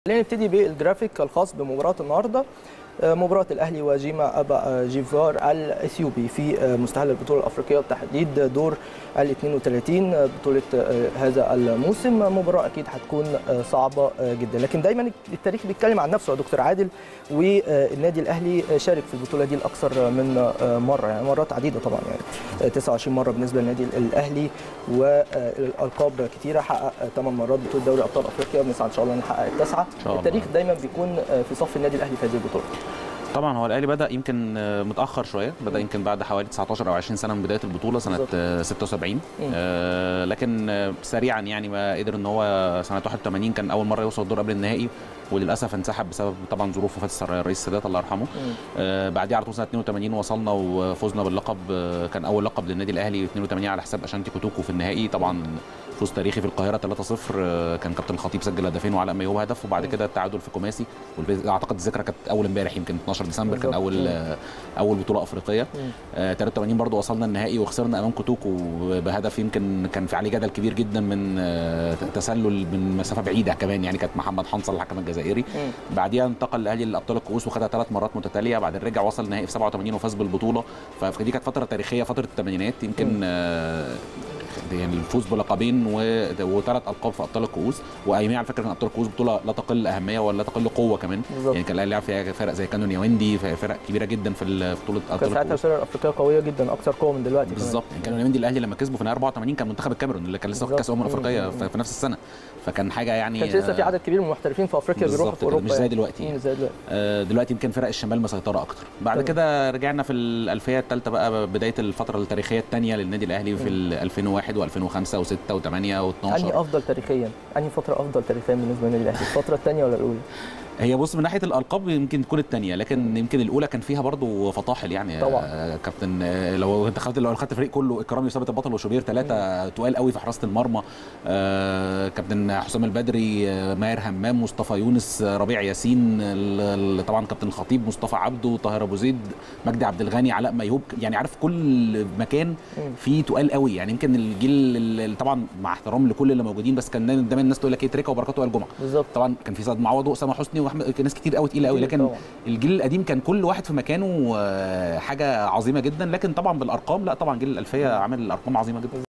خلينا نبتدي بالجرافيك الخاص بمباراه النهارده مباراة الأهلي وجيما أبا جيفار الإثيوبي في مستهل البطولة الأفريقية وتحديد دور ال 32 بطولة هذا الموسم مباراة أكيد هتكون صعبة جدا لكن دايما التاريخ بيتكلم عن نفسه يا دكتور عادل والنادي الأهلي شارك في البطولة دي لأكثر من مرة يعني مرات عديدة طبعا يعني 29 مرة بالنسبة للنادي الأهلي والألقاب كتيرة حقق 8 مرات بطولة دوري أبطال أفريقيا بنسعى إن شاء الله نحقق التاسعة التاريخ دايما بيكون في صف النادي الأهلي في هذه البطولة طبعا هو الاهلي بدا يمكن متاخر شويه بدا يمكن بعد حوالي 19 او 20 سنه من بدايه البطوله سنه بالزبط. 76 آه لكن سريعا يعني ما قدر ان هو سنه 81 كان اول مره يوصل الدور قبل النهائي وللاسف انسحب بسبب طبعا ظروف وفاه الرئيس السادات الله يرحمه آه بعديها على طول سنه 82 وصلنا وفزنا باللقب آه كان اول لقب للنادي الاهلي 82 على حساب اشانتي كوتوكو في النهائي طبعا فوز تاريخي في القاهره 3-0 كان كابتن الخطيب سجل هدفين وعلاء ميهوب هدف وبعد كده التعادل في كوماسي اعتقد الذكرى كانت اول امبارح يمكن 12 ديسمبر كان اول اول بطوله افريقيه آه 83 برضو وصلنا النهائي وخسرنا امام كوتوكو بهدف يمكن كان في عليه جدل كبير جدا من آه تسلل من مسافه بعيده كمان يعني كانت محمد حنصل الحكم الجزائري بعديها انتقل الاهلي لابطال الكؤوس وخدها ثلاث مرات متتاليه بعدين رجع وصل النهائي في 87 وفاز بالبطوله فدي كانت فتره تاريخيه فتره الثمانينات يمكن آه يعني الفوز بلقبين وثلاث القاب في ابطال الكؤوس واياميها على فكره كان ابطال الكؤوس بطوله لا تقل اهميه ولا تقل قوه كمان بالزبط. يعني كان الاهلي لعب فيها فرق زي كانون ياوندي فرق كبيره جدا في بطوله ابطال الكؤوس كانت ساعتها الافريقيه قويه جدا اكثر قوه من دلوقتي بالظبط يعني كانون ياوندي الاهلي لما كسبوا في نهايه 84 كان منتخب الكاميرون اللي كان لسه واخد كاس امم افريقيه في نفس السنه فكان حاجه يعني كان لسه في عدد كبير من المحترفين في افريقيا بيروحوا في اوروبا مش زي دلوقتي يعني. زي دلوقتي آه دلوقتي يمكن فرق الشمال مسيطره اكتر بعد طبعا. كده رجعنا في الالفيه الثالثه بقى بدايه الفتره التاريخيه الثانيه للنادي الاهلي في 2001 و2005 و6 و8 و12 انهي افضل تاريخيا انهي فتره افضل تاريخيا بالنسبه للنادي الاهلي الفتره الثانيه ولا الاولى هي بص من ناحيه الالقاب يمكن تكون الثانيه لكن يمكن الاولى كان فيها برضو فطاحل يعني طبعا كابتن لو انت خدت لو خدت الفريق كله اكرامي وثابت البطل وشوبير ثلاثه تقال قوي في حراسه المرمى آه كابتن حسام البدري ماهر همام مصطفى يونس ربيع ياسين طبعا كابتن الخطيب مصطفى عبده طاهر ابو زيد مجدي عبد الغني علاء ميهوب يعني عارف كل مكان فيه تقال قوي يعني يمكن الجيل طبعا مع احترام لكل اللي موجودين بس كان دايما الناس تقول لك ايه تريكه وبركات وائل جمعه بالظبط طبعا كان في سيد معوض واسامه حسني واحمد ناس كتير قوي تقيله قوي لكن طبعا. الجيل القديم كان كل واحد في مكانه حاجه عظيمه جدا لكن طبعا بالارقام لا طبعا جيل الالفيه عامل ارقام عظيمه جدا